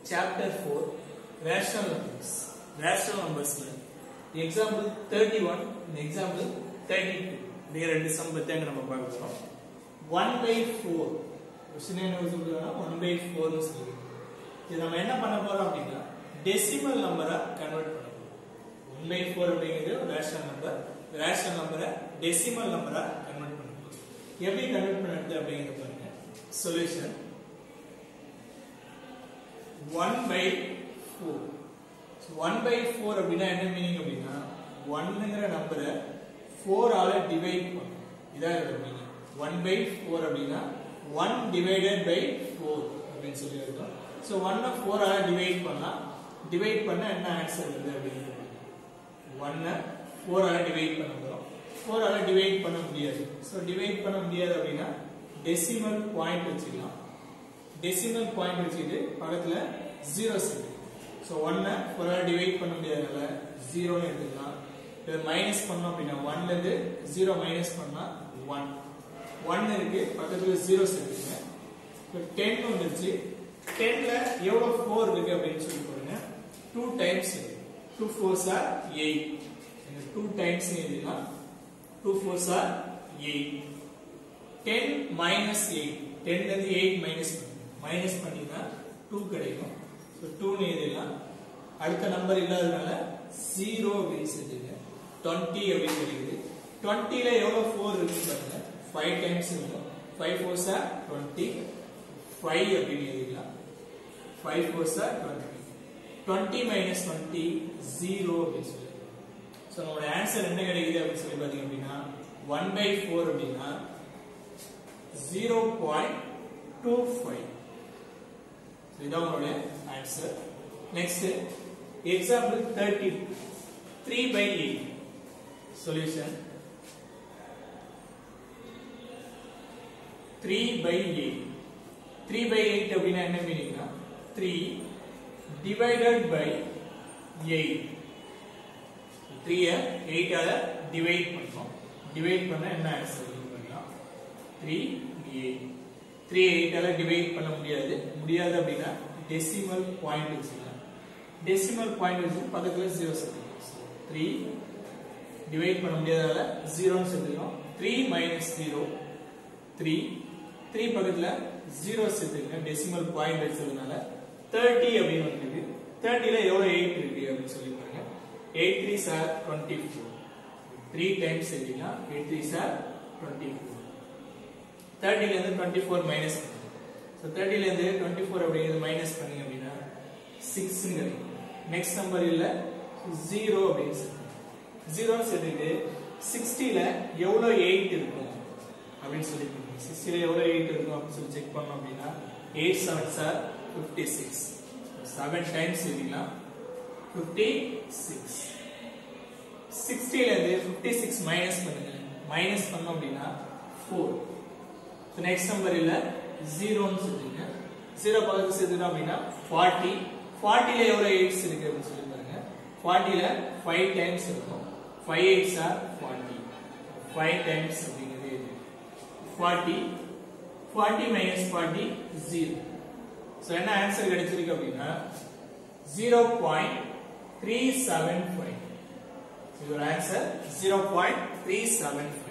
chapter 4 rational numbers rational numbers example thirty one example thirty two இந்த ரெண்டு some பத்தி அங்க நம்ம பார்க்க போறோம் ஒன் பை ஃபோர் கொஸ்டின் என்ன சொல்லுவாங்க ஒன் பை ஃபோர்னு சொல்லுவாங்க இது நம்ம என்ன பண்ண போறோம் அப்படின்னா டெசிமல் நம்பரா கன்வெர்ட் பண்ண போறோம் ஒன் பை ஃபோர் அப்படிங்கிறது ரேஷனல் நம்பர் ரேஷனல் நம்பரை டெசிமல் நம்பரா கன்வெர்ட் பண்ண போறோம் எப்படி கன்வெர்ட் பண்ணுறது அப்படிங்கிறது பாருங்க solution one by four one by four அப்படின்னா என்ன மீனிங் அப்படின்னா ஒன்னுங்கிற நம்பரை ஃபோரால டிவைட் பண்ணும் இதான் இதோட மீனிங் ஒன் பை ஃபோர் அப்படின்னா ஒன் டிவைடட் பை ஃபோர் அப்படின்னு சொல்லி இருக்கோம் ஸோ ஒன்னை ஃபோரால டிவைட் பண்ணலாம் டிவைட் பண்ண என்ன ஆன்சர் வருது அப்படின்னு ஒன்னை ஃபோரால டிவைட் பண்ண போகிறோம் ஃபோரால டிவைட் பண்ண முடியாது ஸோ டிவைட் பண்ண முடியாது அப்படின்னா டெசிமல் பாயிண்ட் வச்சுக்கலாம் டெசிமல் பாயிண்ட் வச்சுக்கிட்டு பக்கத்தில் ஜீரோ சேர்த்து ஸோ ஒன்னை ஃபோரால டிவைட் பண்ண முடியாதனால ஜீரோன்னு எடுத்துக்கலாம் இதை மைனஸ் பண்ணோம் அப்படின்னா ஒன்லேருந்து ஜீரோ மைனஸ் பண்ணால் ஒன் ஒன் இருக்கு பக்கத்தில் ஜீரோ சேர்த்துங்க இப்போ டென் வந்துருச்சு டென்ல எவ்வளோ ஃபோர் இருக்கு அப்படின்னு சொல்லி பாருங்க two times two fours are eight two times எழுதிக்கலாம் two fours are eight ten minus eight டென்லேருந்து எயிட் மைனஸ் மைனஸ் பண்ணினா டூ கிடைக்கும் ஸோ டூன்னு எழுதிடலாம் அடுத்த நம்பர் இல்லாததுனால ஜீரோ அப்படின்னு செஞ்சுங்க டுவெண்ட்டி அப்படின்னு கிடைக்குது டுவெண்ட்டில எவ்வளோ ஃபோர் இருக்குன்னு பாருங்க ஃபைவ் டைம்ஸ் இருக்கும் five fours are twenty five அப்படின்னு எழுதிக்கலாம் five fours are twenty twenty minus twenty zero அப்படின்னு சொல்லி ஸோ நம்மளோட ஆன்சர் என்ன கிடைக்குது அப்படின்னு சொல்லி பார்த்தீங்க அப்படின்னா ஒன் பை ஃபோர் அப்படின்னா ஜீரோ பாயிண்ட் டூ ஃபைவ் இதுதான் உங்களுடைய answer next example thirty three by eight solution three by eight three by eight அப்படின்னா என்ன மீனிங்னா த்ரீ டிவைடட் பை எயிட் த்ரீயை எயிட்டால டிவைட் பண்ணோம் டிவைட் பண்ண என்ன ஆன்சர் பண்ணலாம் த்ரீ எயிட் த்ரீ எயிட்டால டிவைட் பண்ண முடியாது முடியாது அப்படின்னா டெசிமல் பாயிண்ட் வச்சுக்கலாம் டெசிமல் பாயிண்ட் வச்சு பக்கத்துல ஜீரோ சேர்த்துக்கலாம் த்ரீ டிவைட் பண்ண முடியாததால ஜீரோன்னு சேர்த்துக்கலாம் three minus zero three three பக்கத்துல ஜீரோ சேர்த்துக்கங்க டெசிமல் பாயிண்ட் வச்சதுனால தேர்ட்டி அப்படின்னு வந்துருக்கு தேர்ட்டில எவ்வளவு எயிட் இருக்கு அப்படின்னு சொல்லி பாருங்க eight three are twenty four three times எழுதினா eight three are twenty four தேர்ட்டில இருந்து டுவெண்ட்டி ஃபோர் மைனஸ் பண்ணுங்க ஸோ தேர்ட்டில இருந்து டுவெண்ட்டி ஃபோர் அப்படிங்கிறது மைனஸ் பண்ணீங்க அப்படின்னா சிக்ஸ்ங்க நெக்ஸ்ட் நம்பர் இல்ல ஜீரோ அப்படின்னு சொல்லுங்க ஜீரோன்னு சொல்லிட்டு சிக்ஸ்டில எவ்வளோ எயிட் இருக்கும் அப்படின்னு சொல்லி சிக்ஸ்டில எவ்வளோ எயிட் இருக்கும் அப்படின்னு சொல்லி செக் பண்ணோம் அப்படின்னா eight seven sir fifty six seven times எழுதிக்கலாம் ஃபிஃப்டி சிக்ஸ் சிக்ஸ்டில இருந்து ஃபிஃப்டி சிக்ஸ் மைனஸ் பண்ணுங்க மைனஸ் பண்ணோம் அப்படின்னா ஃபோர் நெக்ஸ்ட் நம்பர் இல்ல ஜீரோன்னு சொல்றீங்க ஜீரோ பக்கத்து சேர்த்துட்டோம் அப்படின்னா ஃபார்ட்டி ஃபார்ட்டில எவ்வளவு எயிட்ஸ் இருக்கு அப்படின்னு சொல்லி பாருங்க ஃபார்ட்டில ஃபைவ் டைம்ஸ் இருக்கும் five eights are forty five times அப்படிங்கிறது இது forty forty minus forty zero so என்ன ஆன்சர் கிடைச்சிருக்கு அப்படின்னா zero point three seven five இதோட answer zero point three seven five